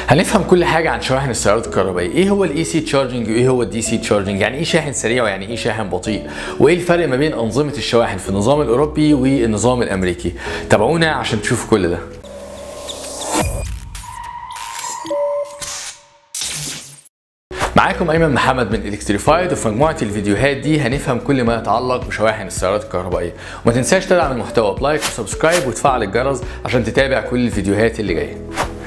هنفهم كل حاجه عن شواحن السيارات الكهربائيه ايه هو الاي سي تشارجنج وايه هو الدي سي تشارجنج يعني ايه شاحن سريع ويعني ايه شاحن بطيء وايه الفرق ما بين انظمه الشواحن في النظام الاوروبي والنظام الامريكي تابعونا عشان تشوفوا كل ده معاكم ايمن محمد من الكتريفايد وفي مجموعه الفيديوهات دي هنفهم كل ما يتعلق بشواحن السيارات الكهربائيه وما تنساش تدعم المحتوى بلايك وسبسكرايب وتفعل الجرس عشان تتابع كل الفيديوهات اللي جايه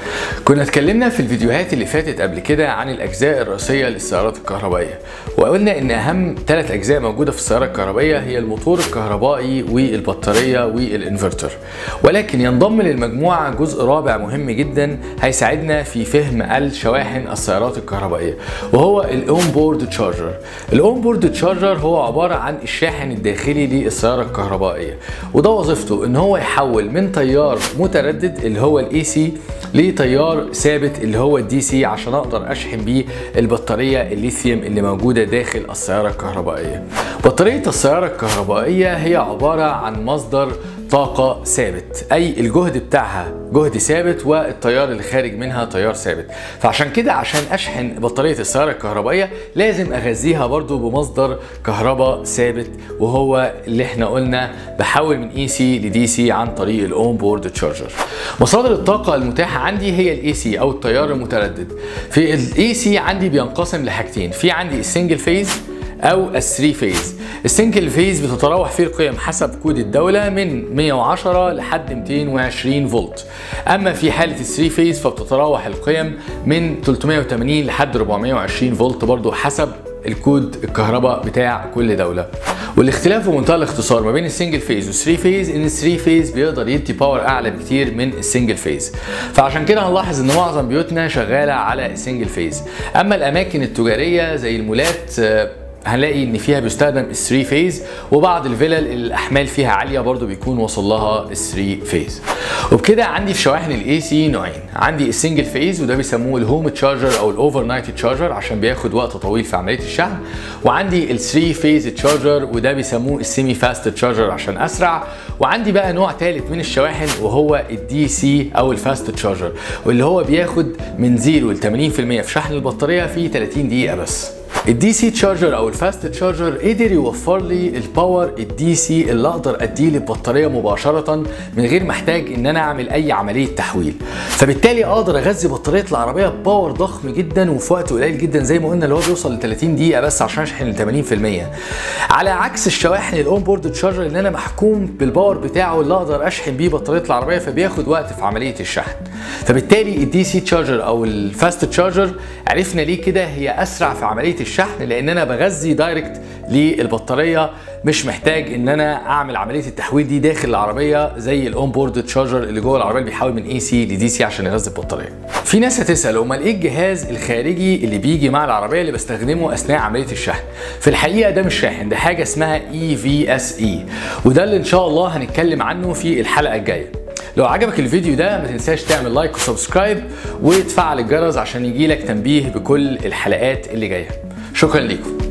كنا اتكلمنا في الفيديوهات اللي فاتت قبل كده عن الاجزاء الرئيسيه للسيارات الكهربائيه وقلنا ان اهم ثلاث اجزاء موجوده في السياره الكهربائيه هي الموتور الكهربائي والبطاريه والانفرتر ولكن ينضم للمجموعه جزء رابع مهم جدا هيساعدنا في فهم الشواحن السيارات الكهربائيه وهو الاون بورد تشارجر الاون بورد تشارجر هو عباره عن الشاحن الداخلي للسياره الكهربائيه وده وظيفته ان هو يحول من تيار متردد اللي هو الاي سي لتيار ثابت اللي هو الدي سي عشان اقدر اشحن بيه البطاريه الليثيوم اللي موجوده داخل السياره الكهربائيه. بطاريه السياره الكهربائيه هي عباره عن مصدر طاقة ثابت أي الجهد بتاعها جهد ثابت والتيار اللي خارج منها تيار ثابت فعشان كده عشان أشحن بطارية السيارة الكهربائية لازم أغذيها برضو بمصدر كهرباء ثابت وهو اللي احنا قلنا بحول من اي سي لدي سي عن طريق الاون بورد تشارجر مصادر الطاقة المتاحة عندي هي الاي سي أو التيار المتردد في الاي سي عندي بينقسم لحاجتين في عندي السنجل فيز او الثري فيز السنجل فيز بتتراوح فيه القيم حسب كود الدوله من 110 لحد 220 فولت اما في حاله الثري فيز فبتتراوح القيم من 380 لحد 420 فولت برضو حسب الكود الكهرباء بتاع كل دوله والاختلاف بمنتهى الاختصار ما بين السنجل فيز والثري فيز ان الثري فيز بيقدر يدي باور اعلى بكتير من السنجل فيز فعشان كده هنلاحظ ان معظم بيوتنا شغاله على السنجل فيز اما الاماكن التجاريه زي المولات هنلاقي ان فيها بيستخدم الثري فيز وبعض الفلل الاحمال فيها عاليه برضو بيكون وصل لها الثري فيز وبكده عندي في شواحن الاي سي نوعين عندي السنجل فيز وده بيسموه الهوم تشارجر او الاوفر نايت تشارجر عشان بياخد وقت طويل في عمليه الشحن وعندي الثري فيز تشارجر وده بيسموه السيمي فاست تشارجر عشان اسرع وعندي بقى نوع ثالث من الشواحن وهو الدي سي او الفاست تشارجر واللي هو بياخد من 0 ل 80% في شحن البطاريه في 30 دقيقه بس الدي سي تشارجر او الفاست تشارجر قدر يوفر لي الباور الدي سي اللي اقدر اديه للبطاريه مباشره من غير ما احتاج ان انا اعمل اي عمليه تحويل فبالتالي اقدر اغذي بطاريه العربيه بباور ضخم جدا وفي وقت قليل جدا زي ما قلنا اللي هو بيوصل ل 30 دقيقه بس عشان اشحن ل 80% على عكس الشواحن الاون بورد تشارجر اللي انا محكوم بالباور بتاعه اللي اقدر اشحن بيه بطاريه العربيه فبياخد وقت في عمليه الشحن فبالتالي الدي سي تشارجر او الفاست تشارجر عرفنا ليه كده هي اسرع في عمليه الشحن لان انا بغذي دايركت للبطاريه مش محتاج ان انا اعمل عمليه التحويل دي داخل العربيه زي الاون بورد تشارجر اللي جوه العربيه اللي بيحول من اي سي لدي سي عشان يغذي البطاريه. في ناس هتسال امال ايه الجهاز الخارجي اللي بيجي مع العربيه اللي بستخدمه اثناء عمليه الشحن؟ في الحقيقه ده مش شاحن ده حاجه اسمها اي في اس اي وده اللي ان شاء الله هنتكلم عنه في الحلقه الجايه. لو عجبك الفيديو ده ما تنساش تعمل لايك وسبسكرايب وتفعل الجرس عشان يجيلك تنبيه بكل الحلقات اللي جايه شكرا لكم